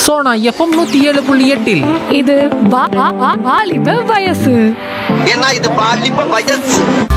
Sona FM நூத்தி ஏழு புள்ளி எட்டில் இது வா- வா- வா- வாலிப வயசு ஏன்னா இது பாலிப்ப வயசு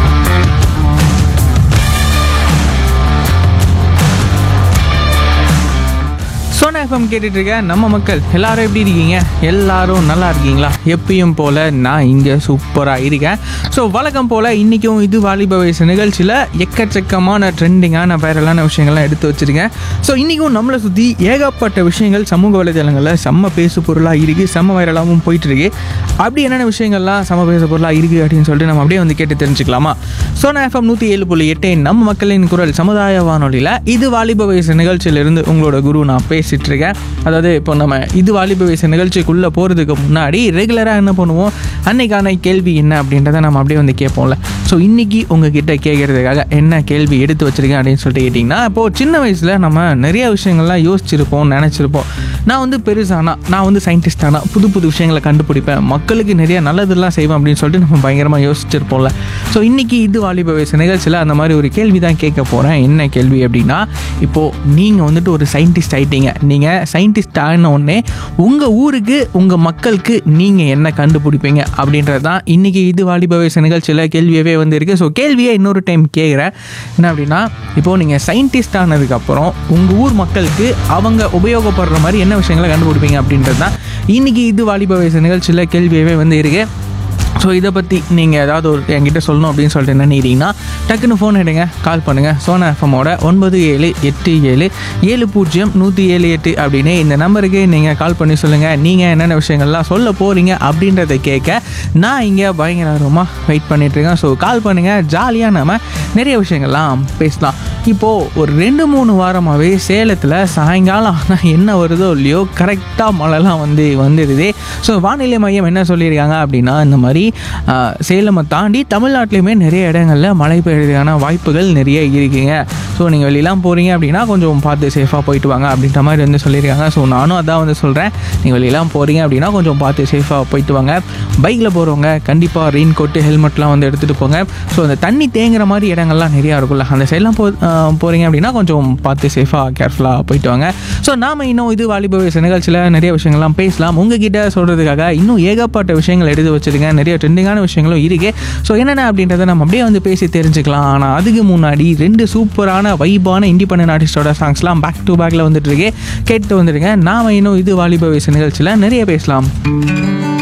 சோனா எஃப்எம் கேட்டுட்டு இருக்க நம்ம மக்கள் எல்லாரும் எப்படி இருக்கீங்க எல்லாரும் நல்லா இருக்கீங்களா எப்பயும் போல் நான் இங்கே சூப்பராக இருக்கேன் ஸோ வழக்கம் போல் இன்றைக்கும் இது வாலிப வயசு நிகழ்ச்சியில் எக்கச்சக்கமான ட்ரெண்டிங்கான வைரலான விஷயங்கள்லாம் எடுத்து வச்சுருக்கேன் ஸோ இன்றைக்கும் நம்மளை சுற்றி ஏகப்பட்ட விஷயங்கள் சமூக வலைதளங்களில் செம்ம பேசு பொருளாக இருக்குது செம்ம வைரலாகவும் போயிட்டுருக்கு அப்படி என்னென்ன விஷயங்கள்லாம் செம்ம பேசு பொருளாக இருக்குது அப்படின்னு சொல்லிட்டு நம்ம அப்படியே வந்து கேட்டு தெரிஞ்சுக்கலாமா சோனா எஃப்எம் நூற்றி ஏழு புள்ளி எட்டு நம்ம மக்களின் குரல் சமுதாய வானொலியில் இது வாலிப வயசு நிகழ்ச்சியிலிருந்து உங்களோட குரு நான் பேசிட்டு இருக்கேன் அதாவது இப்போ நம்ம இது வாலிப வயசு நிகழ்ச்சிக்குள்ளே போகிறதுக்கு முன்னாடி ரெகுலராக என்ன பண்ணுவோம் அன்னைக்கான கேள்வி என்ன அப்படின்றத நம்ம அப்படியே வந்து கேட்போம்ல ஸோ இன்னைக்கு உங்ககிட்ட கேட்கறதுக்காக என்ன கேள்வி எடுத்து வச்சிருக்கேன் அப்படின்னு சொல்லிட்டு கேட்டிங்கன்னா இப்போது சின்ன வயசில் நம்ம நிறைய விஷயங்கள்லாம் யோசிச்சிருப்போம் நினச்சிருப்போம் நான் வந்து பெருசானா நான் வந்து சயின்டிஸ்ட் ஆனா புது புது விஷயங்களை கண்டுபிடிப்பேன் மக்களுக்கு நிறைய நல்லதெல்லாம் செய்வேன் அப்படின்னு சொல்லிட்டு நம்ம பயங்கரமாக யோசிச்சிருப்போம்ல ஸோ இன்னைக்கு இது வாலிப வயசு நிகழ்ச்சியில் அந்த மாதிரி ஒரு கேள்வி தான் கேட்க போகிறேன் என்ன கேள்வி அப்படின்னா இப்போது நீங்கள் வந்துட்டு ஒரு சயின்டிஸ்ட் ஆயிட்டீங்க நீங்கள் சயின்டிஸ்ட் ஆன உடனே உங்கள் ஊருக்கு உங்கள் மக்களுக்கு நீங்கள் என்ன கண்டுபிடிப்பீங்க அப்படின்றது தான் இன்றைக்கி இது வாலிப வயசு நிகழ்ச்சியில் கேள்வியவே வந்து இருக்குது ஸோ கேள்வியை இன்னொரு டைம் கேட்குறேன் என்ன அப்படின்னா இப்போது நீங்கள் சயின்டிஸ்ட் ஆனதுக்கப்புறம் உங்கள் ஊர் மக்களுக்கு அவங்க உபயோகப்படுற மாதிரி என்ன விஷயங்களை கண்டுபிடிப்பீங்க அப்படின்றது தான் இன்றைக்கி இது வாலிப வயசு நிகழ்ச்சியில் கேள்வியவே வந்து இருக்குது ஸோ இதை பற்றி நீங்கள் ஏதாவது ஒரு என்கிட்ட சொல்லணும் அப்படின்னு சொல்லிட்டு நினைக்கிறீங்கன்னா டக்குன்னு ஃபோன் எடுங்க கால் பண்ணுங்கள் சோனா எஃப்எம்மோட ஒன்பது ஏழு எட்டு ஏழு ஏழு பூஜ்ஜியம் நூற்றி ஏழு எட்டு அப்படின்னு இந்த நம்பருக்கு நீங்கள் கால் பண்ணி சொல்லுங்கள் நீங்கள் என்னென்ன விஷயங்கள்லாம் சொல்ல போகிறீங்க அப்படின்றத கேட்க நான் இங்கே பயங்கர ஆர்வமாக வெயிட் பண்ணிகிட்ருக்கேன் ஸோ கால் பண்ணுங்கள் ஜாலியாக நம்ம நிறைய விஷயங்கள்லாம் பேசலாம் இப்போது ஒரு ரெண்டு மூணு வாரமாகவே சேலத்தில் சாயங்காலம் ஆனால் என்ன வருதோ இல்லையோ கரெக்டாக மழைலாம் வந்து வந்துடுது ஸோ வானிலை மையம் என்ன சொல்லியிருக்காங்க அப்படின்னா இந்த மாதிரி ஆஹ், சேலமை தாண்டி தமிழ்நாட்டிலையுமே நிறைய இடங்களில் மழை பெய்யறதுக்கான வாய்ப்புகள் நிறைய இருக்குங்க ஸோ நீங்கள் வெளியெல்லாம் போகிறீங்க அப்படின்னா கொஞ்சம் பார்த்து சேஃபாக போயிட்டு வாங்க அப்படின்ற மாதிரி வந்து சொல்லியிருக்காங்க ஸோ நானும் அதான் வந்து சொல்கிறேன் நீங்கள் வெளியெல்லாம் போகிறீங்க அப்படின்னா கொஞ்சம் பார்த்து சேஃபாக போயிட்டு வாங்க பைக்கில் போகிறவங்க கண்டிப்பாக ரெயின் கோட்டு ஹெல்மெட்லாம் வந்து எடுத்துகிட்டு போங்க ஸோ அந்த தண்ணி தேங்குற மாதிரி இடங்கள்லாம் நிறையா இருக்கும்ல அந்த சைட்லாம் போ ஆஹ், போகிறீங்க அப்படின்னா கொஞ்சம் பார்த்து சேஃபாக கேர்ஃபுல்லாக போயிட்டு வாங்க ஸோ நாம் இன்னும் இது வாலிப வயசு நிகழ்ச்சியில் நிறைய விஷயங்கள்லாம் பேசலாம் உங்ககிட்ட சொல்கிறதுக்காக இன்னும் ஏகப்பட்ட விஷயங்கள் எடுத்து வச்சிருக்கேன் நிறைய ட்ரெண்டிங்கான விஷயங்களும் இருக்கு ஸோ என்னென்ன அப்படின்றத நம்ம அப்படியே வந்து பேசி தெரிஞ்சுக்கலாம் ஆனால் அதுக்கு முன்னாடி ரெண்டு சூப்பரான வைபான இண்டிபெண்டன்ட் ஆர்டிஸ்டோட சாங்ஸ்லாம் பேக் டு பேக்கில் வந்துட்டு இருக்கு கேட்டு வந்துருங்க நாம இன்னும் இது வாலிப வயசு நிகழ்ச்சியில் நிறைய பேசலாம்